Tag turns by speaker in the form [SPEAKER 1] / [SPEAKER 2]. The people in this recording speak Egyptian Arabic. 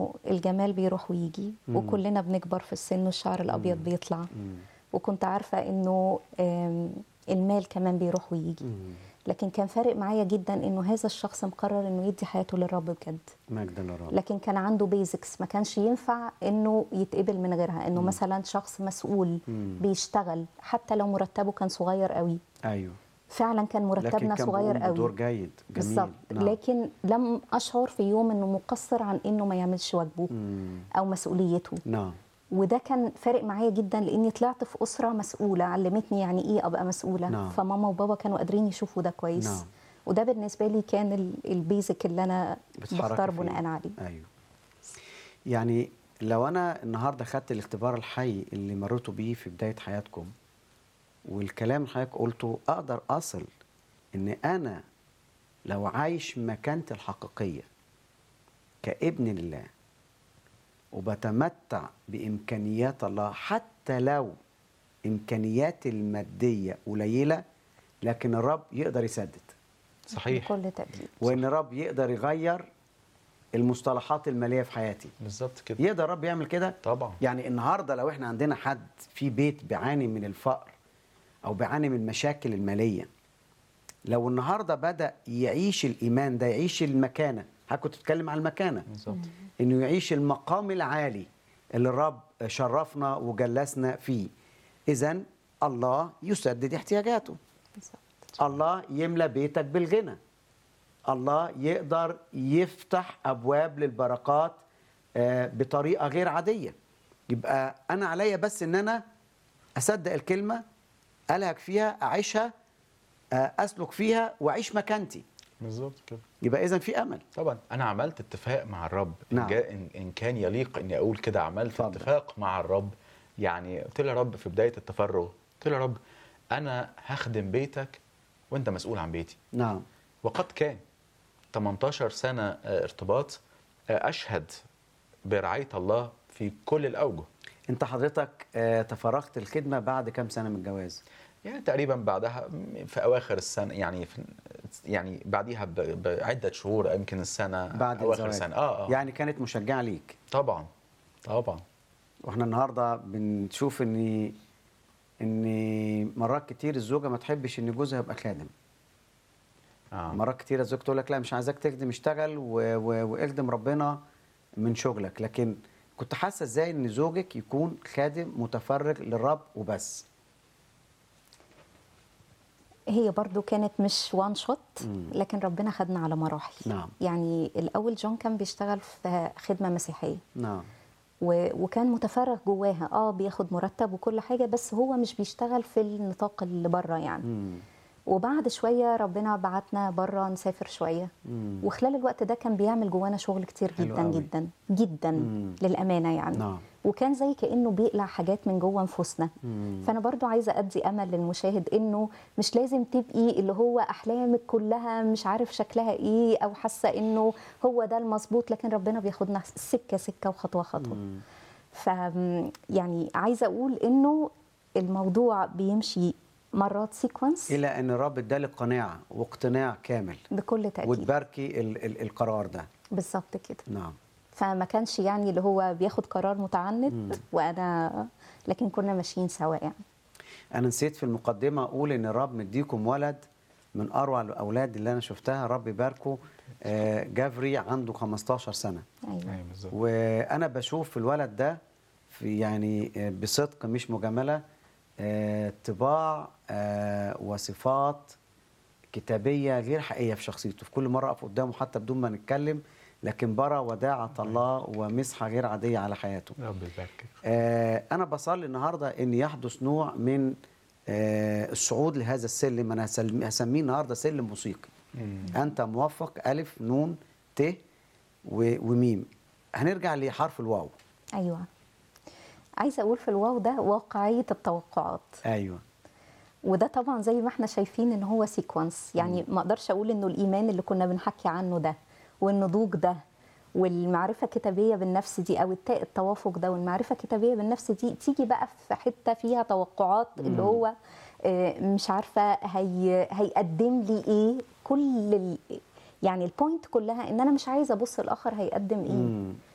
[SPEAKER 1] انه الجمال بيروح ويجي
[SPEAKER 2] مم.
[SPEAKER 1] وكلنا بنكبر في السن والشعر الابيض
[SPEAKER 2] مم.
[SPEAKER 1] بيطلع
[SPEAKER 2] مم.
[SPEAKER 1] وكنت عارفه انه آم، المال كمان بيروح ويجي
[SPEAKER 2] مم.
[SPEAKER 1] لكن كان فارق معايا جدا انه هذا الشخص مقرر انه يدي حياته للرب بجد
[SPEAKER 2] مجدا للرب
[SPEAKER 1] لكن كان عنده بيزكس ما كانش ينفع انه يتقبل من غيرها انه
[SPEAKER 2] مم.
[SPEAKER 1] مثلا شخص مسؤول
[SPEAKER 2] مم.
[SPEAKER 1] بيشتغل حتى لو مرتبه كان صغير قوي
[SPEAKER 2] ايوه
[SPEAKER 1] فعلا كان مرتبنا
[SPEAKER 2] لكن كان
[SPEAKER 1] صغير
[SPEAKER 2] بيقوم بدور
[SPEAKER 1] قوي
[SPEAKER 2] جيد جميل
[SPEAKER 1] بالظبط
[SPEAKER 2] نعم.
[SPEAKER 1] لكن لم اشعر في يوم انه مقصر عن انه ما يعملش واجبه
[SPEAKER 2] مم.
[SPEAKER 1] او مسؤوليته
[SPEAKER 2] نعم
[SPEAKER 1] وده كان فارق معايا جدا لاني طلعت في اسره مسؤوله علمتني يعني ايه ابقى مسؤوله
[SPEAKER 2] نعم.
[SPEAKER 1] فماما وبابا كانوا قادرين يشوفوا ده كويس
[SPEAKER 2] نعم.
[SPEAKER 1] وده بالنسبه لي كان ال- البيزك اللي انا
[SPEAKER 2] بتتحركي
[SPEAKER 1] بختار
[SPEAKER 2] فيه.
[SPEAKER 1] بناء عليه
[SPEAKER 2] ايوه يعني لو انا النهارده خدت الاختبار الحي اللي مريتوا بيه في بدايه حياتكم والكلام اللي حضرتك قلته اقدر اصل ان انا لو عايش مكانتي الحقيقيه كابن لله وبتمتع بامكانيات الله حتى لو امكانياتي الماديه قليله لكن الرب يقدر يسدد
[SPEAKER 3] صحيح
[SPEAKER 1] بكل تاكيد
[SPEAKER 2] وان الرب يقدر يغير المصطلحات الماليه في حياتي
[SPEAKER 3] بالظبط كده
[SPEAKER 2] يقدر الرب يعمل كده
[SPEAKER 3] طبعا
[SPEAKER 2] يعني النهارده لو احنا عندنا حد في بيت بيعاني من الفقر او بيعاني من المشاكل الماليه لو النهارده بدا يعيش الايمان ده يعيش المكانه حضرتك كنت بتتكلم عن المكانه
[SPEAKER 3] بالظبط
[SPEAKER 2] انه يعيش المقام العالي اللي الرب شرفنا وجلسنا فيه اذا الله يسدد احتياجاته
[SPEAKER 1] بالظبط
[SPEAKER 2] الله يملى بيتك بالغنى الله يقدر يفتح ابواب للبركات آه، بطريقه غير عاديه يبقى انا عليا بس ان انا اصدق الكلمه الهك فيها اعيشها آه، اسلك فيها واعيش مكانتي
[SPEAKER 3] بالظبط كده
[SPEAKER 2] يبقى اذا في امل
[SPEAKER 3] طبعا انا عملت اتفاق مع الرب إن
[SPEAKER 2] نعم.
[SPEAKER 3] جا- إن, ان كان يليق اني اقول كده عملت
[SPEAKER 2] اتفضل.
[SPEAKER 3] اتفاق مع الرب يعني قلت له يا رب في بدايه التفرغ قلت له يا رب انا هخدم بيتك وانت مسؤول عن بيتي
[SPEAKER 2] نعم
[SPEAKER 3] وقد كان 18 سنه آه، ارتباط آه، اشهد برعايه الله في كل الاوجه
[SPEAKER 2] انت حضرتك آه، تفرغت الخدمه بعد كام سنه من الجواز
[SPEAKER 3] يعني تقريبا بعدها في اواخر السنه يعني في يعني بعديها ب- بعده شهور يمكن السنه
[SPEAKER 2] بعد
[SPEAKER 3] اواخر
[SPEAKER 2] الزواج
[SPEAKER 3] السنه اه اه
[SPEAKER 2] يعني كانت مشجعه ليك
[SPEAKER 3] طبعا طبعا
[SPEAKER 2] واحنا النهارده بنشوف ان ان مرات كتير الزوجه ما تحبش ان جوزها يبقى خادم
[SPEAKER 3] آه.
[SPEAKER 2] مرات كتير الزوج تقول لك لا مش عايزاك تخدم اشتغل و... و... واخدم ربنا من شغلك لكن كنت حاسه ازاي ان زوجك يكون خادم متفرغ للرب وبس
[SPEAKER 1] هي برضو كانت مش وان شوت
[SPEAKER 2] مم.
[SPEAKER 1] لكن ربنا خدنا على مراحل
[SPEAKER 2] نعم.
[SPEAKER 1] يعني الاول جون كان بيشتغل في خدمه مسيحيه
[SPEAKER 2] نعم
[SPEAKER 1] و- وكان متفرغ جواها اه بياخد مرتب وكل حاجه بس هو مش بيشتغل في النطاق اللي بره يعني
[SPEAKER 2] مم.
[SPEAKER 1] وبعد شويه ربنا بعتنا بره نسافر شويه
[SPEAKER 2] مم.
[SPEAKER 1] وخلال الوقت ده كان بيعمل جوانا شغل كتير
[SPEAKER 2] حلو
[SPEAKER 1] جدا
[SPEAKER 2] قوي.
[SPEAKER 1] جدا جدا
[SPEAKER 2] مم.
[SPEAKER 1] للامانه يعني
[SPEAKER 2] نعم
[SPEAKER 1] وكان زي كانه بيقلع حاجات من جوه نفوسنا
[SPEAKER 2] مم.
[SPEAKER 1] فانا برضو عايزه ادي امل للمشاهد انه مش لازم تبقي اللي هو احلامك كلها مش عارف شكلها ايه او حاسه انه هو ده المظبوط لكن ربنا بياخدنا سكه سكه وخطوه خطوه
[SPEAKER 2] مم.
[SPEAKER 1] ف يعني عايزه اقول انه الموضوع بيمشي مرات سيكونس
[SPEAKER 2] الى ان الرب ادالك قناعه واقتناع كامل
[SPEAKER 1] بكل تاكيد
[SPEAKER 2] وتباركي ال... ال... القرار ده
[SPEAKER 1] بالظبط كده
[SPEAKER 2] نعم
[SPEAKER 1] فما كانش يعني اللي هو بياخد قرار
[SPEAKER 2] مم.
[SPEAKER 1] متعنت وانا لكن كنا ماشيين سوا يعني
[SPEAKER 2] انا نسيت في المقدمه اقول ان الرب مديكم ولد من اروع الاولاد اللي انا شفتها رب يباركه آه، جافري عنده 15 سنه
[SPEAKER 1] ايوه
[SPEAKER 3] ايوه بالظبط
[SPEAKER 2] وانا بشوف في الولد ده في يعني آه، بصدق مش مجامله آه، طباع آه، وصفات كتابيه غير حقيقيه في شخصيته في كل مره اقف قدامه حتى بدون ما نتكلم لكن برى وداعه الله ومسحه غير عاديه على حياته
[SPEAKER 3] رب يباركك
[SPEAKER 2] آه، انا بصلي النهارده ان يحدث نوع من آه، الصعود لهذا السلم انا هسل- هسميه النهارده سلم موسيقي انت موفق الف نون ت و- وميم هنرجع لحرف الواو
[SPEAKER 1] ايوه عايزه اقول في الواو ده واقعيه التوقعات
[SPEAKER 2] ايوه
[SPEAKER 1] وده طبعا زي ما احنا شايفين ان هو سيكونس يعني ما اقدرش اقول انه الايمان اللي كنا بنحكي عنه ده والنضوج ده والمعرفه الكتابيه بالنفس دي او التاء التوافق ده والمعرفه الكتابيه بالنفس دي تيجي بقى في حته فيها توقعات اللي هو آه، مش عارفه هي هيقدم لي ايه كل ال... يعني البوينت كلها ان انا مش عايزه ابص الاخر هيقدم ايه
[SPEAKER 2] مم.